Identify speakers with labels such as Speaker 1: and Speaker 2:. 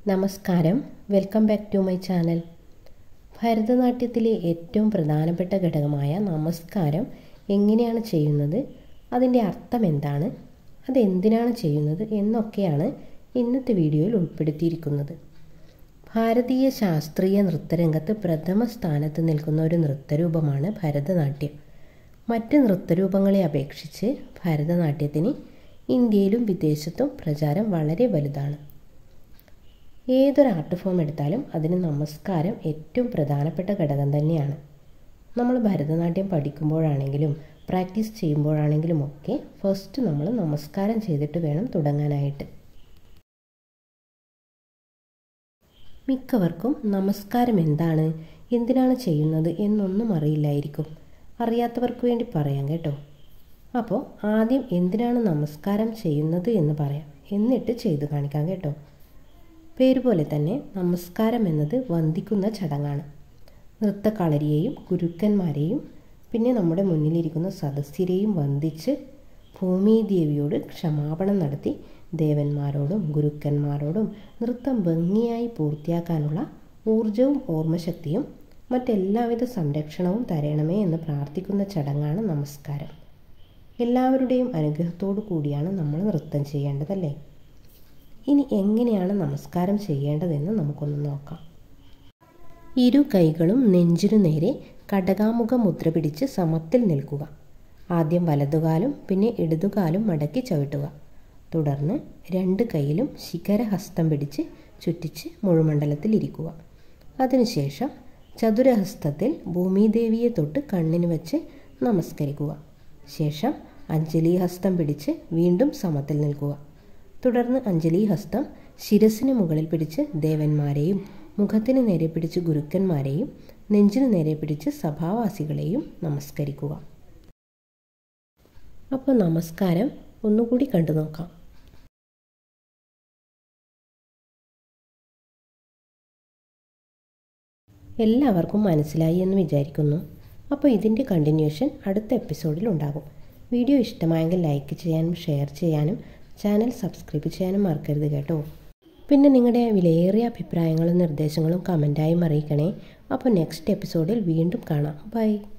Speaker 1: നമസ്കാരം welcome back to my channel ഭരതനാട്യത്തിലെ ഏറ്റവും പ്രധാനപ്പെട്ട ഘടകമായ നമസ്കാരം എങ്ങനെയാണ് ചെയ്യുന്നത് അതിൻ്റെ അർത്ഥം എന്താണ് അതെന്തിനാണ് ചെയ്യുന്നത് എന്നൊക്കെയാണ് ഇന്നത്തെ വീഡിയോയിൽ ഉൾപ്പെടുത്തിയിരിക്കുന്നത് ഭാരതീയ ശാസ്ത്രീയ നൃത്തരംഗത്ത് പ്രഥമ സ്ഥാനത്ത് നിൽക്കുന്ന ഒരു നൃത്തരൂപമാണ് ഭരതനാട്യം മറ്റ് നൃത്തരൂപങ്ങളെ അപേക്ഷിച്ച് ഭരതനാട്യത്തിന് ഇന്ത്യയിലും വിദേശത്തും പ്രചാരം വളരെ വലുതാണ് ഏതൊരു ആർട്ട് ഫോം എടുത്താലും അതിന് നമസ്കാരം ഏറ്റവും പ്രധാനപ്പെട്ട ഘടകം തന്നെയാണ് നമ്മൾ ഭരതനാട്യം പഠിക്കുമ്പോഴാണെങ്കിലും പ്രാക്ടീസ് ചെയ്യുമ്പോഴാണെങ്കിലും ഒക്കെ ഫസ്റ്റ് നമ്മൾ നമസ്കാരം ചെയ്തിട്ട് വേണം തുടങ്ങാനായിട്ട് മിക്കവർക്കും നമസ്കാരം എന്താണ് എന്തിനാണ് ചെയ്യുന്നത് എന്നൊന്നും അറിയില്ലായിരിക്കും അറിയാത്തവർക്ക് വേണ്ടി പറയാം കേട്ടോ അപ്പോൾ ആദ്യം എന്തിനാണ് നമസ്കാരം ചെയ്യുന്നത് എന്ന് പറയാം എന്നിട്ട് ചെയ്തു കാണിക്കാം കേട്ടോ പേര് പോലെ തന്നെ നമസ്കാരം എന്നത് വന്ദിക്കുന്ന ചടങ്ങാണ് നൃത്തകളരിയെയും ഗുരുക്കന്മാരെയും പിന്നെ നമ്മുടെ മുന്നിലിരിക്കുന്ന സദസ്യരെയും വന്ദിച്ച് ഭൂമിദേവിയോട് ക്ഷമാപണം നടത്തി ദേവന്മാരോടും ഗുരുക്കന്മാരോടും നൃത്തം ഭംഗിയായി പൂർത്തിയാക്കാനുള്ള ഊർജവും ഓർമ്മശക്തിയും മറ്റെല്ലാവിധ സംരക്ഷണവും തരണമേ എന്ന് പ്രാർത്ഥിക്കുന്ന ചടങ്ങാണ് നമസ്കാരം എല്ലാവരുടെയും അനുഗ്രഹത്തോടു കൂടിയാണ് നമ്മൾ നൃത്തം ചെയ്യേണ്ടതല്ലേ ഇനി എങ്ങനെയാണ് നമസ്കാരം ചെയ്യേണ്ടതെന്ന് നമുക്കൊന്ന് നോക്കാം ഇരു കൈകളും നെഞ്ചിനു നേരെ കടകാമുഖ മുദ്ര പിടിച്ച് സമത്തിൽ നിൽക്കുക ആദ്യം വലതുകാലും പിന്നെ ഇടതുകാലും മടക്കി ചവിട്ടുക തുടർന്ന് രണ്ട് കൈയിലും ശിഖരഹസ്തം പിടിച്ച് ചുറ്റിച്ച് മുഴുമണ്ഡലത്തിൽ ഇരിക്കുക അതിനുശേഷം ചതുരഹസ്തത്തിൽ ഭൂമിദേവിയെ തൊട്ട് കണ്ണിന് വെച്ച് നമസ്കരിക്കുക ശേഷം അഞ്ജലി ഹസ്തം പിടിച്ച് വീണ്ടും സമത്തിൽ നിൽക്കുക തുടർന്ന് അഞ്ജലി ഹസ്തം ശിരസിന് മുകളിൽ പിടിച്ച് ദേവന്മാരെയും മുഖത്തിന് നേരെ പിടിച്ച് ഗുരുക്കന്മാരെയും നെഞ്ചിന് നേരെ പിടിച്ച് സഭാവാസികളെയും നമസ്കരിക്കുക അപ്പോൾ നമസ്കാരം ഒന്നുകൂടി കണ്ടു നോക്കാം എല്ലാവർക്കും മനസ്സിലായി എന്ന് വിചാരിക്കുന്നു അപ്പോൾ ഇതിൻ്റെ കണ്ടിന്യൂഷൻ അടുത്ത എപ്പിസോഡിൽ ഉണ്ടാകും വീഡിയോ ഇഷ്ടമായെങ്കിൽ ലൈക്ക് ചെയ്യാനും ഷെയർ ചെയ്യാനും ചാനൽ സബ്സ്ക്രൈബ് ചെയ്യാനും മറക്കരുത് കേട്ടോ പിന്നെ നിങ്ങളുടെ വിലയേറിയ അഭിപ്രായങ്ങളും നിർദ്ദേശങ്ങളും കമൻറ്റായും അറിയിക്കണേ അപ്പോൾ നെക്സ്റ്റ് എപ്പിസോഡിൽ വീണ്ടും കാണാം ബൈ